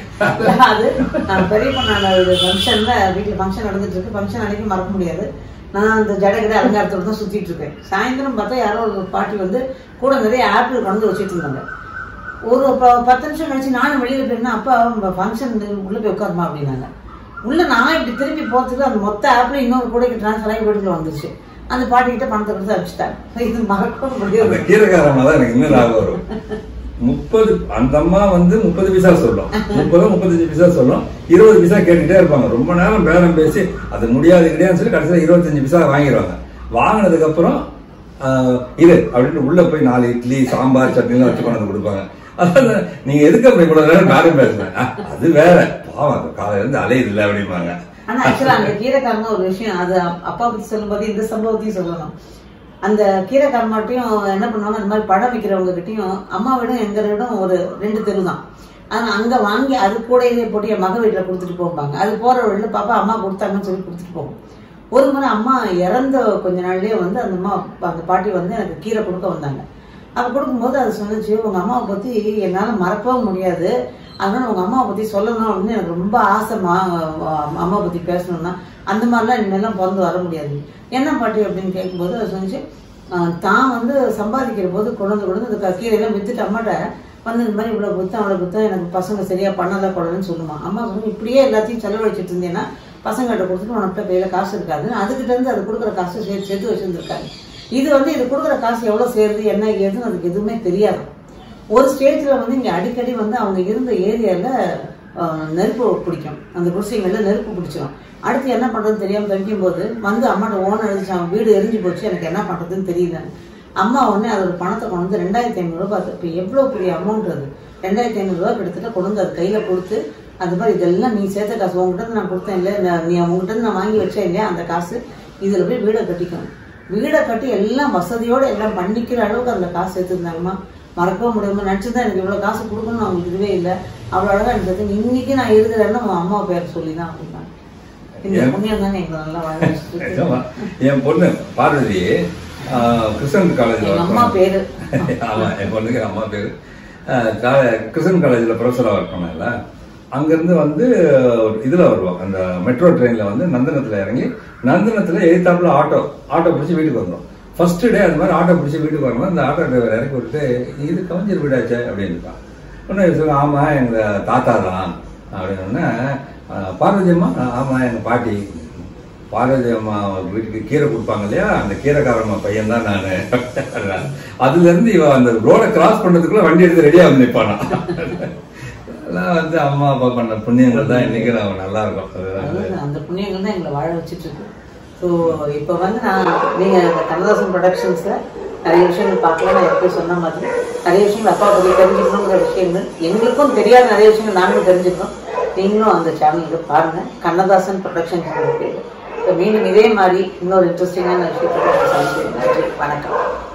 அது நான் பெரிய பொண்ணான ஒரு ஃபங்க்ஷன்ல வீட்டுல ஃபங்க்ஷன் நடந்துட்டு இருக்கு ஃபங்க்ஷன் அன்னைக்கு மறக்க முடியாது நான் அந்த ஜடகடை அலங்காரத்தோட தான் சுத்திட்டு இருக்கேன் சாயந்தரம் பார்த்தா யாரோ ஒரு பாட்டி வந்து கூட நிறைய ஆப்பிள் கொண்டு வச்சுட்டு இருந்தாங்க ஒரு ப- பத்து நிமிஷம் கழிச்சு நானும் வெளியில போயிருந்தேன் அப்பா ஃபங்க்ஷன் உள்ள போய் உட்காருமா அப்படின்னாங்க உள்ள நான் இப்படி திரும்பி போறதுக்கு அந்த மொத்த ஆப்பிள் இன்னொரு கூடைக்கு டிரான்ஸ்ஃபர் ஆகி வீட்டுக்குள்ள வந்துச்சு அந்த பாட்டி கிட்ட பணத்தை கொடுத்து அனுப்பிச்சிட்டாங்க இது மறக்க முடியாது அந்த கீரைக்காரமா தான் எனக்கு இன்னும் ஞாபகம் வரும் முப்பது அந்த அம்மா வந்து முப்பது பைசா சொல்லும் முப்பதோ முப்பத்தஞ்சு பைசா சொல்லும் இருபது பைசா கேட்டுட்டே இருப்பாங்க ரொம்ப நேரம் பேரம் பேசி அது முடியாது கிடையாதுன்னு சொல்லி கடைசியில் இருபத்தஞ்சு பைசா வாங்கிடுவாங்க வாங்கினதுக்கு அப்புறம் ஆஹ், இது அப்படின்னு உள்ள போய் நாலு இட்லி சாம்பார் சட்னிலாம் வச்சு கொண்டு வந்து கொடுப்பாங்க அதாவது நீங்க எதுக்கு அப்படி இவ்வளவு நேரம் நானும் பேசுறேன் "ஆ, அது வேற பாவம் அது காலையில இருந்து அலையுது இல்லை அப்படிம்பாங்க ஆனா ஆக்சுவலா அந்த கீரைக்காரங்க ஒரு விஷயம் அது அப்- அப்பா பத்தி சொல்லும்போது இந்த சம்பவத்தையும் சொல்லணும் அந்த கீரைக்காரமாட்டையும் என்ன பண்ணுவாங்க அந்த மாதிரி பழம் விற்கிறவங்க கிட்டயும் அம்மா வீடும் எங்க வீடும் ஒரு ரெண்டு தெரு தான் ஆனா அங்க வாங்கி அது கூடையிலே போட்டு என் மக வீட்டுல கொடுத்துட்டு போவாங்க அது போற வழியில பாப்பா அம்மா கொடுத்தாங்கன்னு சொல்லி கொடுத்துட்டு போகும் ஒரு முறை அம்மா இறந்த கொஞ்ச நாள்லயே வந்து அந்த அம்மா அந்த பாட்டி வந்து எனக்கு கீரை கொடுக்க வந்தாங்க அப்ப கொடுக்கும்போது அது சொன்னுச்சு உங்க அம்மாவை பத்தி என்னால மறக்கவும் முடியாது அதனால உங்க அம்மாவை பத்தி சொல்லணும் அப்படின்னு எனக்கு ரொம்ப ஆசைமா அம்மா பத்தி பேசணும்னா அந்த மாதிரிலாம் இனிமேலாம் பிறந்து வர முடியாது என்ன பாட்டி அப்படின்னு கேட்கும்போது அது சொன்னிச்சு ஆஹ் தான் வந்து சம்பாதிக்கிற போது கொண்டு வந்து கொண்டு வந்து இந்த க- கீரையெல்லாம் வித்துட்டு அம்மாட்ட வந்து இந்த மாதிரி இவ்வளோ புத்தம் அவ்வளோ புத்தம் எனக்கு பசங்க சரியா பண்ணல கூடாதுன்னு சொல்லுமா அம்மா சொன்னு இப்படியே எல்லாத்தையும் செலவழிச்சிட்டு இருந்தேன்னா பசங்கள்ட்ட கொடுத்துட்டு உனக்கு கையில காசு இருக்காது அதுக்கிட்ட இருந்து அது கொடுக்குற காசு சேர்த்து சேர்த்து வச்சிருந்துருக்காங்க இது வந்து இது கொடுக்குற காசு எவ்வளோ சேருது என்ன ஏதுன்னு அதுக்கு எதுவுமே தெரியாது ஒரு ஸ்டேஜ்ல வந்து இங்க அடிக்கடி வந்து அவங்க இருந்த ஏரியால நெருப்பு பிடிக்கும் அந்த குடிசைங்கள்ல நெருப்பு பிடிச்சிடும் அடுத்து என்ன பண்றதுன்னு தெரியாம தவிக்கும் போது வந்து அம்மாட்ட ஓனர் எழுதிச்சாங்க வீடு எரிஞ்சு போச்சு எனக்கு என்ன பண்றதுன்னு தெரியல அம்மா உடனே அதோட பணத்தை கொண்டு வந்து ரெண்டாயிரத்தி ஐநூறு ரூபாய் இப்போ எவ்வளவு பெரிய அமௌண்ட் அது ரெண்டாயிரத்தி ஐநூறு ரூபாய் கிட்டத்தட்ட கொண்டு வந்து அது கையில கொடுத்து அது மாதிரி இதெல்லாம் நீ சேர்த்த காசு உங்ககிட்ட இருந்து நான் கொடுத்தேன் இல்லை நான் நீ உங்ககிட்ட இருந்து நான் வாங்கி வச்சேன் இல்லையா அந்த காசு இதுல போய் வீடை கட்டிக்கணும் வீடை கட்டி எல்லாம் வசதியோட எல்லாம் பண்ணிக்கிற அளவுக்கு அந்த காசு சேர்த்துருந்தாங்கம்மா மறக்கவும் முடியாம நினச்சிதான் எனக்கு இவ்வளவு காசு கொடுக்கணும்னு அவங்களுக்கு இதுவே இல்லை அவ்வளோ அழகா எனக்கு தெரிஞ்சு, இன்னைக்கு நான் இருக்கிறேன்னா உன் அம்மா பேர் சொல்லி தான் அப்படின்னாங்க இந்த புண்ணியம் தானே எங்களை நல்லா வாழ வச்சுட்டு இருக்கு. ஆமா. என் பொண்ணு பார்வதி ஆஹ், கிருஷ்ணன் காலேஜ்ல எங்க அம்மா பேரு ஆமா என் பொண்ணுக்கு அம்மா பேரு ஆஹ், கா- கிருஷ்ணன் காலேஜ்ல ப்ரொஃபஸரா ஒர்க் பண்ணல அங்கிருந்து வந்து இதுல வருவோம் அந்த மெட்ரோ ட்ரெயின்ல வந்து நந்தனத்துல இறங்கி நந்தனத்துல எதிர்த்தாப்புல ஆட்டோ ஆட்டோ பிடிச்சி வீட்டுக்கு வந்துடும் ஃபர்ஸ்ட் டே அது மாதிரி ஆட்டோ பிடிச்சி வீட்டுக்கு வரும்போது அந்த ஆட்டோ டிரைவர் இறக்கி விட்டுட்டு இது கவிஞர் வீடாச்சே அப்படின்னு உடனே சொல்லுங்க ஆமா எங்க தாத்தா தான் அப்படின்னு பார்வதி அம்மா ஆமா எங்க பாட்டி பார்வதி அம்மா வீட்டுக்கு கீரை கொடுப்பாங்க இல்லையா அந்த கீரைக்காரம்மா பையன் தான் நானு அதுல இருந்து இவ அந்த ரோட கிராஸ் பண்றதுக்குள்ள வண்டி எடுத்து ரெடியா வந்து நிப்பானா அதெல்லாம் வந்து அம்மா அப்பா பண்ண புண்ணியங்கள் தான் இன்னைக்கு நம்ம நல்லா இருக்கும் அதுதான் அதாவது அந்த புண்ணியங்கள் தான் எங்களை வாழ வச்சுட்டு இருக்கு ஸோ இப்போ வந்து நான் நீங்க இந்த கண்ணதாசன் ப்ரொடக்ஷன்ஸ்ல நிறைய விஷயங்கள் பார்க்கலாம் நான் எப்படி சொன்ன மாதிரி நிறைய விஷயங்கள் அப்பா பற்றி தெரிஞ்சுக்கணுங்கிற விஷயங்கள் எங்களுக்கும் தெரியாத நிறைய விஷயங்கள் நாங்களும் தெரிஞ்சுக்கணும் நீங்களும் அந்த சேனலுக்கு பாருங்க கண்ணதாசன் ப்ரொடக்ஷன்ஸ் பேர் இப்போ மீண்டும் இதே மாதிரி இன்னொரு இன்ட்ரெஸ்டிங்கான விஷயத்தை சந்திக்கிறேன். நன்றி வணக்கம்